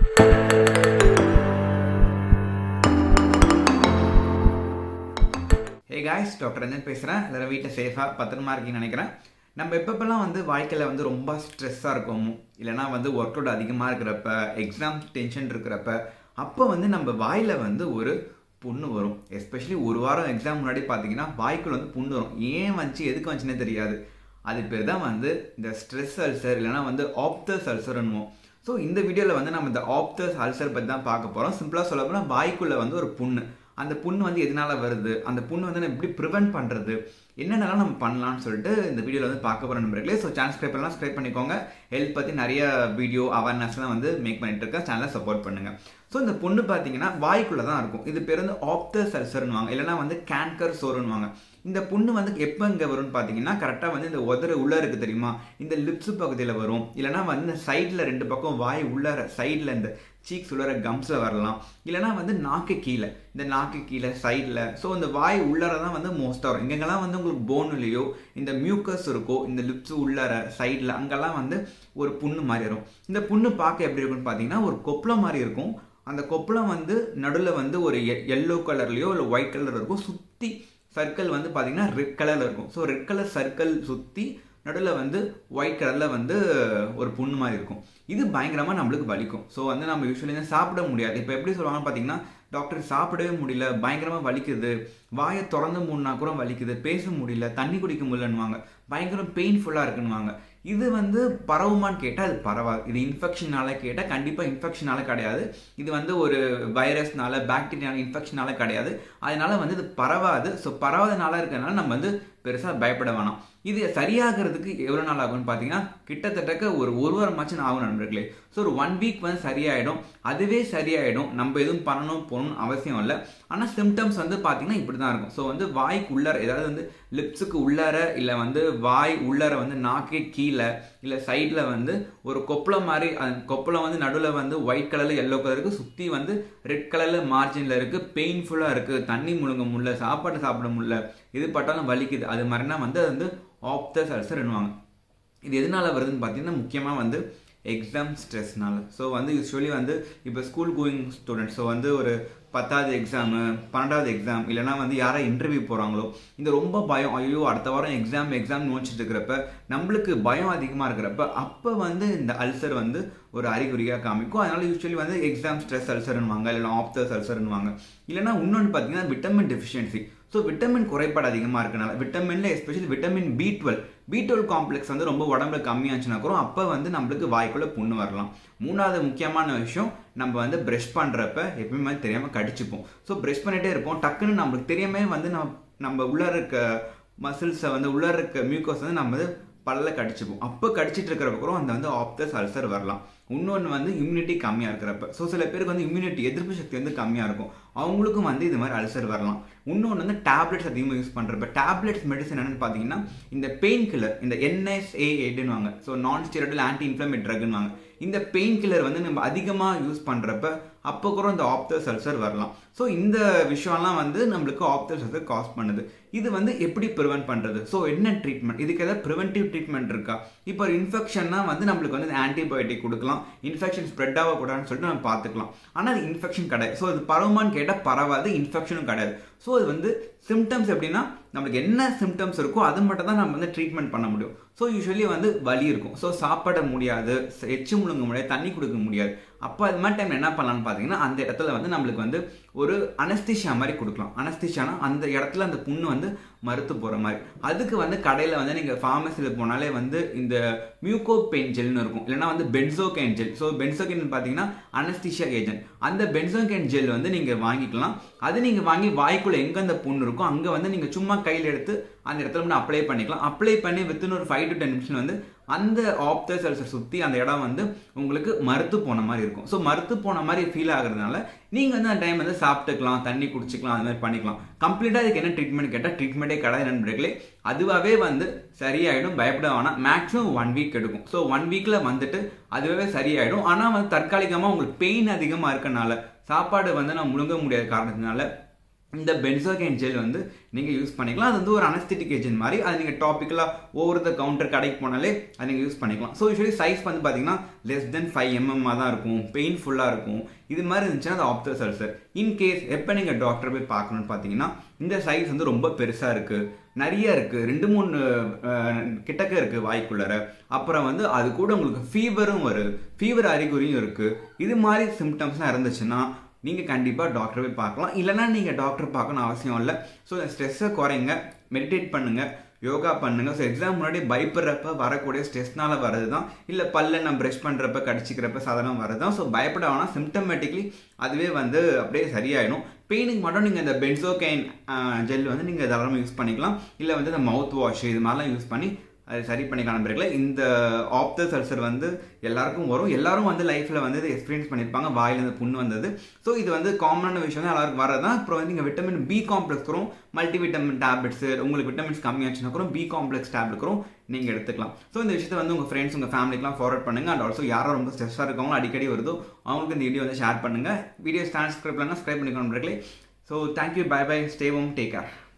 hey guys doctor Ranjan பேசுகிறேன் எல்லாரும் வீட்டில் சேஃபாக பத்திரமா இருக்கீங்கன்னு நினைக்கிறேன் நம்ம எப்பப்பெல்லாம் வந்து வாழ்க்கையில் வந்து ரொம்ப ஸ்ட்ரெஸ்ஸாக இருக்கோமோ இல்லைனா வந்து ஒர்க் அவுட் அதிகமாக இருக்கிறப்ப எக்ஸாம் டென்ஷன் இருக்கிறப்ப அப்போ வந்து நம்ம வாயில் வந்து ஒரு புண்ணு வரும் எஸ்பெஷலி ஒரு வாரம் எக்ஸாம் முன்னாடி பார்த்தீங்கன்னா வாய்க்குள்ள வந்து புண்ணு வரும் ஏன் வந்துச்சு எதுக்கு வந்துச்சுன்னே தெரியாது அது பேர் தான் வந்து இந்த ஸ்ட்ரெஸ் அல்சர் இல்லைனா வந்து ஆப்தஸ் அல்சர்னுவோம் ஸோ இந்த வீடியோவில் வந்து நம்ம இந்த ஆப்தஸ் அல்சர் பற்றி தான் பார்க்க போகிறோம் சிம்பிளாக சொல்ல போனால் வாய்க்குள்ளே வந்து ஒரு புண்ணு அந்த புண்ணு வந்து எதனால வருது அந்த புண்ணு வந்து நம்ம எப்படி ப்ரிவென்ட் பண்ணுறது என்னென்னலாம் நம்ம பண்ணலாம்னு சொல்லிட்டு இந்த வீடியோவில் வந்து பார்க்க போகிற நம்பர்களே ஸோ சேனல் ஸ்கிரைப் பண்ணலாம் ஸ்கிரைப் பண்ணிக்கோங்க ஹெல்த் பற்றி நிறைய வீடியோ அவேர்னஸ்லாம் வந்து மேக் பண்ணிட்டு இருக்கேன் சேனலை சப்போர்ட் பண்ணுங்கள் ஸோ இந்த புண்ணு பார்த்தீங்கன்னா வாய்க்குள்ளே தான் இருக்கும் இது பேர் வந்து ஆப்தஸ் அல்சர்னுவாங்க இல்லைனா வந்து கேன்கர் சோறுன்னுவாங்க இந்த புண்ணு வந்து எப்போ இங்கே வரும்னு பார்த்தீங்கன்னா கரெக்டாக வந்து இந்த உதறு உள்ளே இருக்குது தெரியுமா இந்த லிப்ஸ் பகுதியில் வரும் இல்லைனா வந்து இந்த சைடில் ரெண்டு பக்கம் வாய் உள்ளார சைடில் இந்த சீக்ஸ் உள்ளார கம்ஸில் வரலாம் இல்லைனா வந்து நாக்கு கீழே இந்த நாக்கு கீழே சைடில் ஸோ இந்த வாய் உள்ளார தான் வந்து மோஸ்ட்டாக வரும் இங்கெல்லாம் வந்து உங்களுக்கு போன்லையோ இந்த மியூக்கஸ் இருக்கோ இந்த லிப்ஸ் உள்ளார சைடில் அங்கெல்லாம் வந்து ஒரு புண்ணு மாதிரி வரும் இந்த புண்ணு பார்க்க எப்படி இருக்குன்னு பார்த்தீங்கன்னா ஒரு கொப்பளம் மாதிரி இருக்கும் அந்த கொப்பளம் வந்து நடுவில் வந்து ஒரு எல்லோ கலர்லேயோ இல்லை ஒயிட் கலர் இருக்கும் சுற்றி சர்க்கிள் வந்து பார்த்தீங்கன்னா ரெட் கலரில் இருக்கும் ஸோ ரெட் கலர் சர்க்கிள் சுற்றி நடுவில் வந்து ஒயிட் கலரில் வந்து ஒரு புண்ணு மாதிரி இருக்கும் இது பயங்கரமாக நம்மளுக்கு வலிக்கும் ஸோ வந்து நம்ம யூஸ்வலி சாப்பிட முடியாது இப்போ எப்படி சொல்லுவாங்கன்னு பார்த்தீங்கன்னா டாக்டர் சாப்பிடவே முடியல பயங்கரமாக வலிக்குது வாயை திறந்து மூணுனா கூட வலிக்குது பேச முடியல தண்ணி குடிக்க முடியலன்னுவாங்க பயங்கரம் பெயின்ஃபுல்லாக இருக்குன்னுவாங்க இது வந்து பரவுமான்னு கேட்டால் அது பரவாது இது இன்ஃபெக்ஷனால கேட்டால் கண்டிப்பாக இன்ஃபெக்ஷனால கிடையாது இது வந்து ஒரு வைரஸ்னால பாக்டீரியால இன்ஃபெக்ஷனால கிடையாது அதனால வந்து இது பரவாது ஸோ பரவாதனால இருக்கிறதுனால நம்ம வந்து பெருசாக பயப்பட வேணாம் இது சரியாகிறதுக்கு எவ்வளோ நாள் ஆகும்னு பார்த்தீங்கன்னா கிட்டத்தட்ட ஒரு ஒரு வாரமாச்சும் ஆகும் நண்பர்களே ஸோ ஒரு ஒன் வீக் வந்து சரியாயிடும் அதுவே சரியாயிடும் நம்ம எதுவும் பண்ணணும் போகணும்னு அவசியம் இல்லை ஆனால் சிம்டம்ஸ் வந்து பார்த்தீங்கன்னா இப்படி தான் இருக்கும் ஸோ வந்து வாய்க்கு உள்ளார ஏதாவது வந்து லிப்ஸுக்கு உள்ளார இல்லை வந்து வாய் உள்ளார வந்து நாக்கே கீழே இல்லை சைடில் வந்து ஒரு கொப்பளம் மாதிரி அந்த கொப்பளம் வந்து நடுவில் வந்து ஒயிட் கலரில் எல்லோ கலருக்கு சுற்றி வந்து ரெட் கலரில் மார்ஜினில் இருக்குது பெயின்ஃபுல்லாக இருக்குது தண்ணி முழுங்க முடியல சாப்பாடு சாப்பிட முடியல இது பட்டாலும் வலிக்குது அது மாதிரினா வந்து அது வந்து ஆப்தஸ் அல்சர்னுவாங்க இது எதனால வருதுன்னு பார்த்தீங்கன்னா முக்கியமாக வந்து எக்ஸாம் ஸ்ட்ரெஸ்னால ஸோ வந்து யூஸ்வலி வந்து இப்போ ஸ்கூல் கோயிங் ஸ்டூடெண்ட்ஸ் ஸோ வந்து ஒரு பத்தாவது எக்ஸாமு பன்னெண்டாவது எக்ஸாம் இல்லைனா வந்து யாரை இன்டர்வியூ போகிறாங்களோ இந்த ரொம்ப பயம் ஐயோ அடுத்த வாரம் எக்ஸாம் எக்ஸாம் நோச்சிட்டு இருக்கிறப்ப நம்மளுக்கு பயம் அதிகமாக இருக்கிறப்ப அப்போ வந்து இந்த அல்சர் வந்து ஒரு அறிகுறியாக காமிக்கும் அதனால யூஸ்வலி வந்து எக்ஸாம் ஸ்ட்ரெஸ் அல்சர்னுவாங்க இல்லைனா ஆப்தஸ் அல்சர்னுவாங்க இல்லைனா இன்னொன்று பார்த்தீங்கன்னா விட்டமின் டெஃபிஷியன்சி ஸோ விட்டமின் குறைபாடு அதிகமாக இருக்கனால விட்டமின்ல especially vitamin B twelve B twelve complex வந்து ரொம்ப உடம்புல கம்மியாச்சுன்னா கூட அப்போ வந்து நம்மளுக்கு வாய்க்குள்ள புண்ணு வரலாம் மூணாவது முக்கியமான விஷயம் நம்ம வந்து ப்ரஷ் பண்ணுறப்ப எப்பயுமே தெரியாமல் கடிச்சுப்போம் ஸோ ப்ரஷ் பண்ணிகிட்டே இருப்போம் டக்குன்னு நம்மளுக்கு தெரியாமே வந்து நம்ம நம்ம உள்ளே இருக்க மசில்ஸை வந்து உள்ளே இருக்க மியூக்கோஸ் வந்து நம்ம வந்து பல்ல கடிச்சுப்போம் அப்போ கடிச்சிட்டு இருக்கிறப்ப அந்த வந்து ஆப்தஸ் அல்சர் வரலாம் இன்னொன்று வந்து இம்யூனிட்டி கம்மியாக இருக்கிறப்ப ஸோ சில பேருக்கு வந்து இம்யூனிட்டி எதிர்ப்பு சக்தி வந்து கம்மியாக இருக்கும் அவங்களுக்கும் வந்து இது மாதிரி அல்சர் வரலாம் இன்னொன்று வந்து டேப்லெட்ஸ் அதிகமாக யூஸ் பண்ணுறப்ப டேப்லெட்ஸ் மெடிசன் என்னன்னு பார்த்தீங்கன்னா இந்த பெயின் கில்லர் இந்த என்எஸ்ஏ எய்டுன்னு so non steroidal anti inflammate ட்ரக்னுவாங்க இந்த பெயின் கில்லர் வந்து நம்ம அதிகமாக யூஸ் பண்ணுறப்ப அப்போ கூட இந்த ஆப்தஸ் அல்சர் வரலாம் ஸோ இந்த விஷயம்லாம் வந்து நம்மளுக்கு ஆப்தஸ் அல்சர் காஸ் பண்ணுது இது வந்து எப்படி ப்ரிவென்ட் பண்ணுறது ஸோ என்ன ட்ரீட்மெண்ட் இதுக்கு ஏதாவது ப்ரிவென்டிவ் ட்ரீட்மெண்ட் இருக்கா இப்போ இன்ஃபெக்ஷன்னா வந்து நம்மளுக்கு வந்து ஆன்டிபயோட்டிக் கொடுக்கலாம் இன்ஃபெக்ஷன் ஸ்ப்ரெட் ஆகக்கூடாதுன்னு சொல்லிட்டு நம்ம பார்த்துக்கலாம் ஆனால் அது இன்ஃபெக்ஷன் கிடையாது ஸோ அது பரவுமான்னு கேட்டால் பரவாது இன்ஃபெக்ஷனும் கிடையாது ஸோ அது வந்து சிம்டம்ஸ் எப்படின்னா நம்மளுக்கு என்ன சிம்டம்ஸ் இருக்கோ அது மட்டும் தான் நம்ம வந்து ட்ரீட்மெண்ட் பண்ண முடியும் ஸோ யூஸ்வலி வந்து வலி இருக்கும் ஸோ சாப்பிட முடியாது எச்சு முழுங்க முடியாது தண்ணி கொடுக்க முடியாது அப்போ அது மாதிரி டைம் என்ன பண்ணலாம்னு பார்த்தீங்கன்னா அந்த இடத்துல வந்து நம்மளுக்கு வந்து ஒரு அனஸ்திஷா மாதிரி கொடுக்கலாம் அனஸ்திஷானா அந்த இடத்துல அந்த புண்ணு வந்து மறுத்து போகிற மாதிரி அதுக்கு வந்து கடையில் வந்து நீங்கள் ஃபார்மசியில் போனாலே வந்து இந்த மியூகோ பெயின் ஜெல்னு இருக்கும் இல்லைனா வந்து பென்சோகேன் ஜெல் ஸோ பென்சோகேன் பார்த்தீங்கன்னா அனஸ்திஷியா ஏஜென்ட் அந்த பென்சோகேன் ஜெல் வந்து நீங்கள் வாங்கிக்கலாம் அது நீங்கள் வாங்கி வாய்க்குள்ளே எங்கே அந்த புண்ணு இருக்கோ அங்கே வந்து நீங்கள் சும்மா கையில் எடுத்து அந்த இடத்துல வந்து அப்ளை பண்ணிக்கலாம் அப்ளை பண்ணி வித்தின் ஒரு ஃபைவ் டு டென் நிமிஷம் வந்து அந்த ஆப்தஸ் அல்சர் சுற்றி அந்த இடம் வந்து உங்களுக்கு மறுத்து போன மாதிரி இருக்கும் ஸோ மறுத்து போன மாதிரி ஃபீல் ஆகுறதுனால நீங்கள் வந்து அந்த டைம் வந்து சாப்பிட்டுக்கலாம் தண்ணி குடிச்சிக்கலாம் அது மாதிரி பண்ணிக்கலாம் கம்ப்ளீட்டாக இதுக்கு என்ன ட்ரீட்மெண்ட் கேட்டால் ட்ரீட்மெண்ட்டே கிடையாது நண்பர்களே அதுவாகவே வந்து சரியாயிடும் பயப்பட வேணாம் மேக்ஸிமம் ஒன் வீக் எடுக்கும் ஸோ ஒன் வீக்கில் வந்துட்டு அதுவே சரியாயிடும் ஆனால் வந்து தற்காலிகமாக உங்களுக்கு பெயின் அதிகமாக இருக்கனால சாப்பாடு வந்து நான் முழுங்க முடியாத காரணத்தினால இந்த பென்சோகைன் ஜெல் வந்து நீங்கள் யூஸ் பண்ணிக்கலாம் அது வந்து ஒரு அனஸ்தெட்டிக் ஏஜென்ட் மாதிரி அது நீங்கள் டாப்பிக்கலாக ஓவர் த கவுண்டர் கடைக்கு போனாலே அது நீங்கள் யூஸ் பண்ணிக்கலாம் ஸோ யூஸ்வலி சைஸ் வந்து பார்த்தீங்கன்னா லெஸ் தென் ஃபைவ் எம்எம்மாக தான் இருக்கும் பெயின்ஃபுல்லாக இருக்கும் இது மாதிரி இருந்துச்சுன்னா அது ஆப்தர் சல்சர் இன்கேஸ் எப்போ நீங்கள் டாக்டர் போய் பார்க்கணும்னு பார்த்தீங்கன்னா இந்த சைஸ் வந்து ரொம்ப பெருசாக இருக்குது நிறைய இருக்குது ரெண்டு மூணு கிட்டக்க இருக்குது வாய்க்குள்ளார அப்புறம் வந்து அது கூட உங்களுக்கு ஃபீவரும் வருது ஃபீவர் அறிகுறியும் இருக்குது இது மாதிரி சிம்டம்ஸ்லாம் இருந்துச்சுன்னா நீங்கள் கண்டிப்பாக டாக்டர் போய் பார்க்கலாம் இல்லைனா நீங்கள் டாக்டர் பார்க்கணும் அவசியம் இல்லை ஸோ இந்த ஸ்ட்ரெஸ்ஸை குறைங்க மெடிடேட் பண்ணுங்கள் யோகா பண்ணுங்க ஸோ எக்ஸாம் முன்னாடி பயப்படுறப்ப வரக்கூடிய ஸ்ட்ரெஸ்னால வரது தான் இல்லை பல்ல நான் ப்ரஷ் பண்ணுறப்ப கடிச்சிக்கிறப்ப சாதாரணம் வரது தான் ஸோ பயப்பட வேணாம் சிம்டமேட்டிக்லி அதுவே வந்து அப்படியே சரியாயிடும் பெயினுக்கு மட்டும் நீங்கள் இந்த பென்சோகைன் ஜெல் வந்து நீங்கள் தாராளமாக யூஸ் பண்ணிக்கலாம் இல்லை வந்து இந்த மவுத் வாஷ் இது மாதிரிலாம் யூஸ் பண்ணி அது சரி பண்ணி காணப்படுறீங்களா இந்த ஆப்தர் சல்சர் வந்து எல்லாருக்கும் வரும் எல்லாரும் வந்து லைஃப்பில் வந்து இதை எக்ஸ்பீரியன்ஸ் பண்ணியிருப்பாங்க வாயிலேருந்து புண்ணு வந்தது ஸோ இது வந்து காமனான விஷயம் தான் எல்லாருக்கும் வரதான் அப்புறம் வந்து இங்கே விட்டமின் பி காம்ப்ளெக்ஸ் வரும் மல்டி விட்டமின் டேப்லெட்ஸ் உங்களுக்கு விட்டமின்ஸ் கம்மியாச்சுன்னா கூட பி காம்ப்ளெக்ஸ் டேப்லெட் கூட நீங்கள் எடுத்துக்கலாம் ஸோ இந்த விஷயத்தை வந்து உங்கள் ஃப்ரெண்ட்ஸ் உங்கள் ஃபேமிலிக்கெலாம் ஃபார்வர்ட் பண்ணுங்கள் அண்ட் ஆல்சோ யாரும் ரொம்ப ஸ்ட்ரெஸ்ஸாக இருக்கவங்க அடிக்கடி வருதோ அவங்களுக்கு இந்த வீடியோ வந்து ஷேர் பண்ணுங்கள் வீடியோ டிரான்ஸ்கிரைப்லாம் சப்ஸ்கிரைப் பண்ணிக்கணும் so thank you bye bye stay home take care